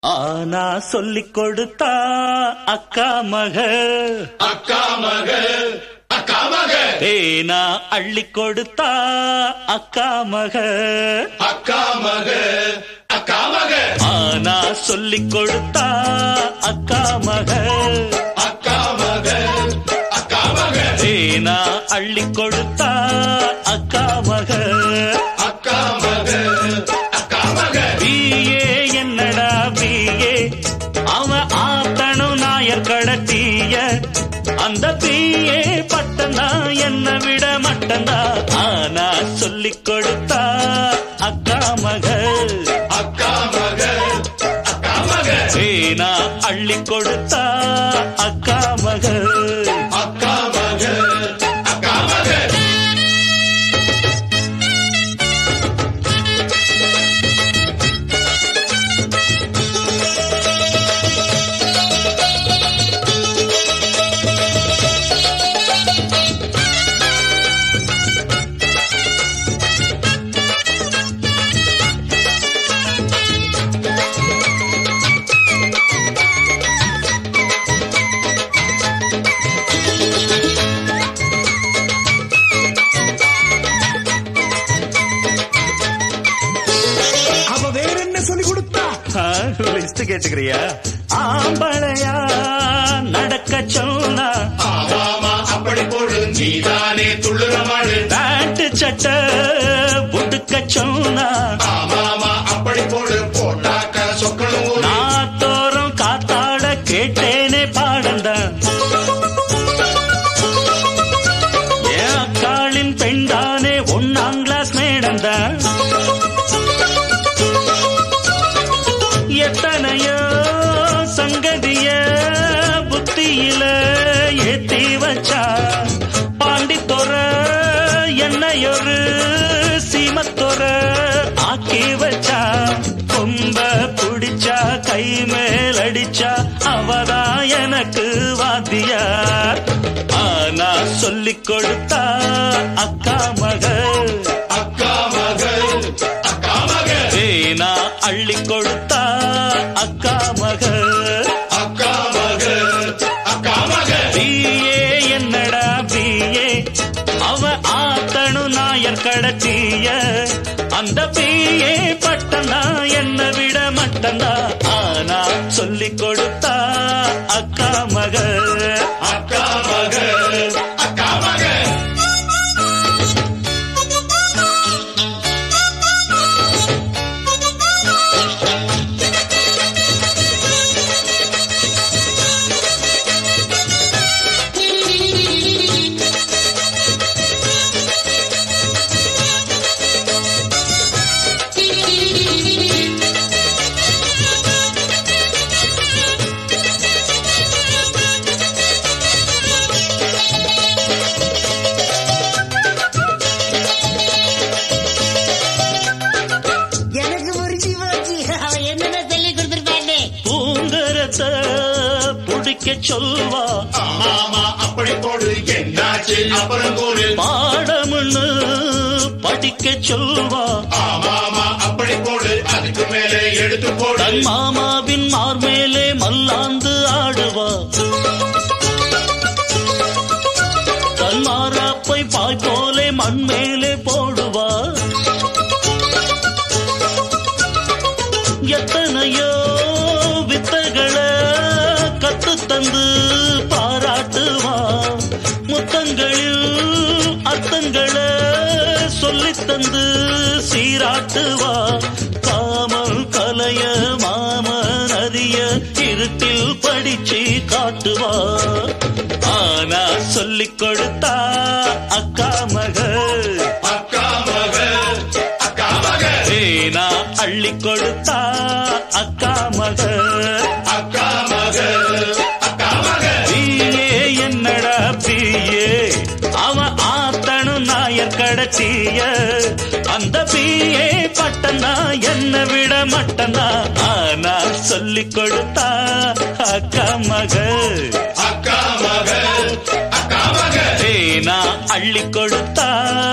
ஆனா சொல்லிக் கொடுத்தா அக்கா மக அக்கா மக அக்கா மக தேனா அள்ளி கொடுத்தா அக்கா மக அக்கா மக அக்கா மக ஆனா சொல்லிக் கொடுத்தா அக்கா மக அக்கா மக அக்கா மக தேனா அள்ளி கொடுத்தா அக்கா மக அக்கா மக அக்கா மக பிஏ என்னடா பிஏ அவன் ஆத்தனும் நாயர் கடத்திய அந்த பிஏ பட்டந்தா என்ன விட மட்டந்தா ஆனா சொல்லிக் கொடுத்தா அக்கா மக அக்கா மக அக்கா மக தேனா அள்ளி கொடுத்தா அக்கா மக அக்கா மக அக்கா மக அவ வேற என்ன சொல்லி கொடுத்தா லிஸ்ட் கேட்டுக்கிறியா ஆம்பளையா நடக்க சொன்னா ஆமாமா அப்படி போடு நீதானே துள்ளுற மாடு பேண்ட் சட்டை புடுக்க சொன்னா ஆமாமா அப்படி போடு போட்டாக்க சொக்கணும் ஊரு. நாத்தோறும் காத்தாட கேட்டேனே பாடந்தான் என் அக்காளின் பெண்தானே ஒன்னாம் கிளாஸ் மேடந்தான் எத்தனையோ சங்கதிய புத்தியில ஏத்தி வச்சா பாண்டித்தொர என்னையொரு சீமத்தொர ஆக்கி வச்சா கொம்ப புடிச்சா கை மேல் அடிச்சா அவதா எனக்கு வாத்தியார் ஆனா சொல்லிக் கொடுத்தா அக்கா மகள் அக்கா மக அக்கா மக தேனா அள்ளி கொடுத்தா அக்கா மகள் அக்கா மக அக்கா மக பிஏ என்னடா பிஏ அவ ஆத்தனு நாயர் கடத்திய அந்த பிஏ பட்டந்தா என்ன விட மட்டந்தா ஆனா சொல்லிக் கொடுத்தா அக்கா மகள் அக்கா மக அக்கா மக எனக்கு புரிஞ்சு போச்சு அவன் என்னென்ன சொல்லி கொடுத்துருப்பானே பூங்கரத்த புடிக்க சொல்வா ஆமாமா அப்படி போடு என்னாச்சு அப்புறம் கூறு பாடம்னு படிக்க சொல்வா ஆமாமா அப்படி போடு அதுக்கு மேலே எடுத்து போடு தன் மாமாவின் மார்மேலே மல்லாந்து ஆடுவா தன் மாறாப்பை பாய் போலே மண் மேலே போடுவா எத்தனையோ வித்தைகளை கத்து தந்து பாராட்டுவா முத்தங்களில் அர்த்தங்களை சொல்லித் தந்து சீராட்டுவா காமல் கலைய மாமன் அறிய இருட்டில் படிச்சு காட்டுவா ஆனா சொல்லிக் கொடுத்தா அக்கா மகள் அக்கா மக அக்கா மக தேனா அள்ளி கொடுத்தா அக்கா மகள் அக்கா மக அக்கா மக பிஏ என்னடா பிஏ அவன் ஆத்தனு நாயர் கடத்திய அந்த பிஏ பட்டந்தா என்ன விட மட்டந்தா ஆனா சொல்லிக் கொடுத்தா அக்கா மகள் அக்கா மக அக்கா மக தேனா அள்ளி கொடுத்தா